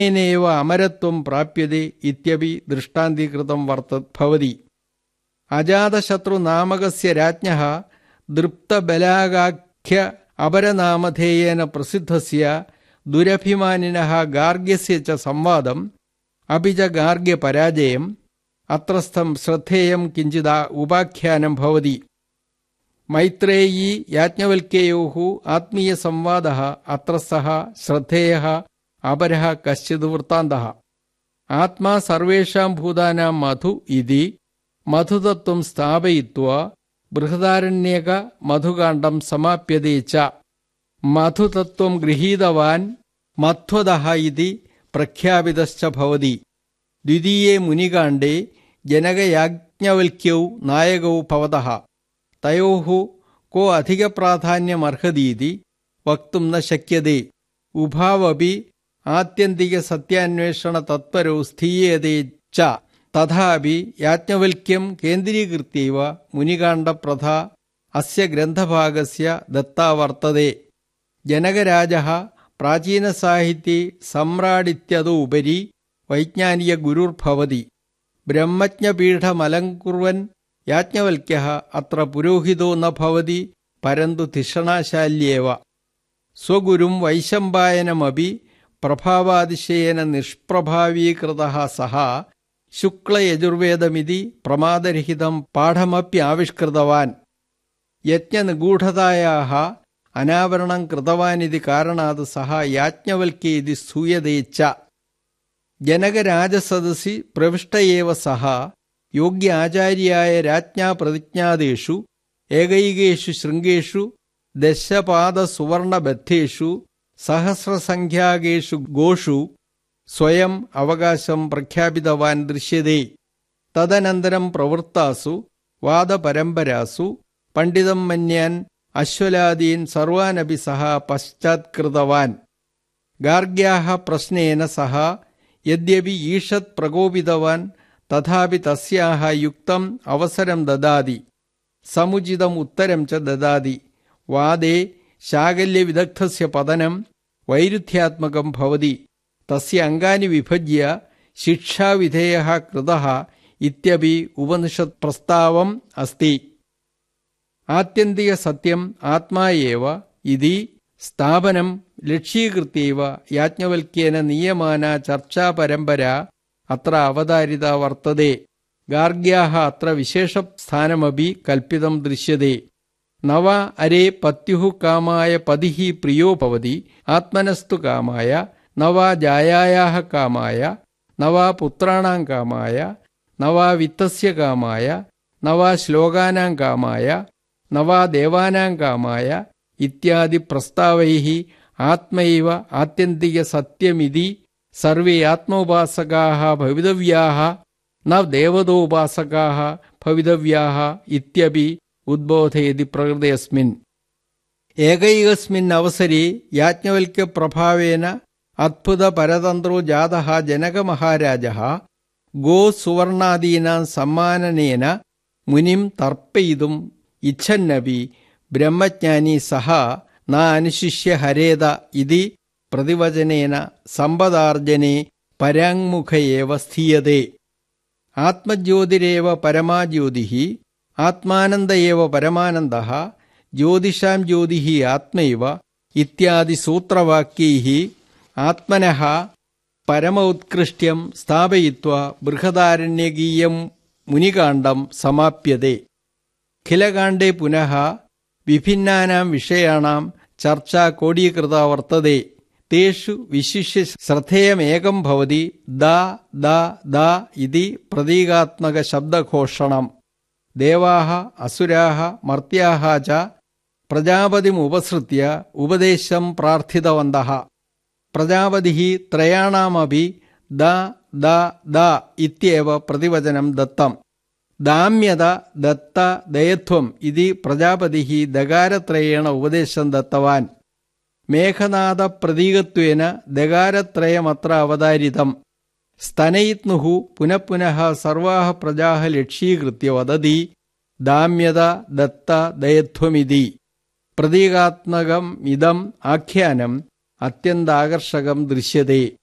അനേനേവ അമരത്വം പ്രാപ്യത്തെ ഇത്യപി ദൃഷ്ടാന്തീകൃതം വർത്ത ഭവതി അജാതശത്രുനാമകസ്യ രാജ്ഞഃ ദൃപ്തബലാകാഖ്യ അപരനാമധേയേന പ്രസിദ്ധസ്യ ദുരഭിമാനിനഃ ഗാർഗ്യസ്യ ച സംവാദം അപി ച ഗാർഗ്യപരാജയം അത്രസ്ഥം ശ്രദ്ധേയം കിഞ്ചിദ ഉപാഖ്യാനം ഭവതി മൈത്രേയീ യാജ്ഞവൽക്യയോः ആത്മീയസംവാദः അത്രസ്ഥः ശ്രദ്ധേയः അപരः കശ്ചിത് വൃത്താന്തः ആത്മാ സർവേഷാം ഭൂതാനാം മധു ഇതി മധുതത്വം സ്ഥാപയിത്വാ ബൃഹദാരണ്യക മധുകാണ്ഡം സമാപ്യതേ ച മധുതത്വം ഗൃഹീതവാൻ മധ്വതഃ ഇതി പ്രഖ്യാപിതശ്ച ഭവതി ദ്വിതീയേ മുനികാണ്ഡേ ജനകയാജ്ഞവൽക്യൗ നായകൗ ഭവതः തയോः കോ അധികപ്രാധാന്യമർഹതീതി വക്തും ന ശക്യത്തെ ഉഭാവപി ആത്യന്തികസത്യാന്വേഷണതത്പരौ സ്ഥീയത്തെ ച തഥാപി യാജ്ഞവൽക്യം കേന്ദ്രീകൃത്യൈവ മുനികാണ്ഡപ്രഥ അസ്യ ഗ്രന്ഥഭാഗസ്യ ദത്താ വർത്തതെ ജനകരാജः പ്രാചീനസാഹിത്യേ സമ്രാടിത്യതു ഉപരി വൈജ്ഞാനികഗുരുർഭവതി ബ്രഹ്മജ്ഞപീഠമലങ്കുർവൻ യാജ്ഞവൽക്യः അത്ര പുരോഹിതോ ന ഭവതി പരന്തു ധിഷണാശാല്യേവ സ്വഗുരും വൈശമ്പായനമപി പ്രഭാവാതിശയേന നിഷ്പ്രഭാവീകൃതः സഹ ശുക്ലയജുർവേദമിതി പ്രമാദരഹിതം പാഠമപ്യാവിഷ്കൃതവാൻ യജ്ഞനിഗൂഢതായാः അനാവരണം കൃതവാനിതി കാരണാത് സഹ യാജ്ഞവൽക്യ ഇതി സ്ഥൂയതേ ച ജനകരാജസദസി പ്രവിഷ്ട ഏവ സഹ യോഗ്യ ആചാര്യായ രാജ്ഞാ പ്രതിജ്ഞാദേഷു ഏകൈകേഷു ശൃംഗേഷു ദശപാദസുവർണബദ്ധേഷു സഹസ്രസംഖ്യാകേഷു ഗോഷു സ്വയം അവകാശം പ്രഖ്യാപിതവാൻ ദൃശ്യതേ തദനന്തരം പ്രവൃത്താസു വാദപരമ്പരാസു പണ്ഡിതം മന്യാൻ അശ്വലാദീൻ സർവാനപി സഹ പശ്ചാത്കൃതവാൻ ഗാർഗ്യാഹ പ്രശ്നേന സഹ യദ്യപി ഈഷത് പ്രകോപിതവാൻ തഥാപി തസ്യാഹ യുക്തം അവസരം ദദാതി സമുചിതം ഉത്തരം ച ദദാതി വാദേ ശാകല്യവിദഗ്ധസ്യ പതനം വൈരുദ്ധ്യാത്മകം ഭവതി തസ്യ അംഗാനി വിഭജ്യ ശിക്ഷാവിധേയः കൃതः ഇത്യപി ഉപനിഷത് പ്രസ്താവം അസ്തി ആത്യന്തികസത്യം ആത്മാ ഏവ ഇതി സ്ഥാപനം ലക്ഷ്യീകൃത്യൈവ യാജ്ഞവൽക്യേന നീയമാന ചർച്ചാപരമ്പര അത്ര അവതാരിത വർത്തതെ ഗാർഗ്യാः അത്ര വിശേഷസ്ഥാനമപി കൽപ്പിതം ദൃശ്യത്തെ നവ അരേ പത്യുഃ കാമായ പതിഃ പ്രിയോ ഭവതി ആത്മനസ്തു കാമായ നവാ ജായായാः കാമായ നവാ പുത്രാണാം കാമായ നവാ വിത്തസ്യ കാമായ നവാ ശ്ലോകാനാം കാമായ നവാ ദേവാനാം കാമായ ഇത്യാദി പ്രസ്താവൈः ആത്മൈവ ആത്യന്തികസത്യമിതി സർവേ ആത്മോപാസകാः ഭവിതവ്യാः ന ദേവതോപാസകാः ഭവിതവ്യാः ഇത്യപി ഉദ്ബോധയതി പ്രകൃതയസ്മിൻ ഏകൈകസ്മിൻ അവസരെ യാജ്ഞവൽക്യപ്രഭാവേന അദ്ഭുതപരതന്ത്രോ ജാതः ജനകമഹാരാജः ഗോസുവർണാദീനാം സമ്മാനനേന മുനിം തർപ്പയിതും ഇച്ഛന്നപി ബ്രഹ്മജ്ഞാനി സഹ ന അനുശിഷ്യ ഹരേത ഇതി പ്രതിവചനേന സമ്പദാർജനെ പരാങ്മുഖയേവ സ്ഥീയത്തെ ആത്മജ്യോതിരേവ പരമാജ്യോതി ആത്മാനന്ദ ഏവ പരമാനന്ദ ജ്യോതിഷാം ജ്യോതി ആത്മൈവ ഇത്യാദി സൂത്രവാക്യൈ ആത്മനഃ പരമോത്കൃഷ്ട്യം സ്ഥാപയിത്വാ ബൃഹദാരണ്യകീയം മുനികാണ്ഡം സമാപ്യത്തെ അഖിലകാണ്ഡേ പുനഃ വിഭിന്നാനാം വിഷയാണാം ചർച്ച കോടീകൃത വർത്തതെ തേഷു വിശിഷ്യ ശ്രദ്ധേയമേകം ഭവതി ദ ദ ദ ഇതി പ്രതീകാത്മക ശബ്ദഘോഷണം ദേവാः അസുരാः മർത്യാः ച പ്രജാപതിമുപസൃത്യ ഉപദേശം പ്രാർത്ഥിതവന്തः പ്രജാപതിः ത്രയാണാമപി ദ ദ ദ ഇത്യേവ പ്രതിവചനം ദത്തം ദാമ്യത ദത്ത ദയത്വം ഇതി പ്രജാപതിः ദകാരത്രയേണ ഉപദേശം ദത്തവാൻ മേഘനാദപ്രതീകത്വേന ദകാരത്രയമത്ര അവതാരിതം സ്തനയിത്നുഃ പുനഃ പുനഃ സർവാः പ്രജാः ലക്ഷ്യീകൃത്യ വദതി ദാമ്യത ദത്ത ദയത്വമിതി പ്രതീകാത്മകം ഇതം ആഖ്യാനം അത്യന്താകർഷകം ദൃശ്യത്തെ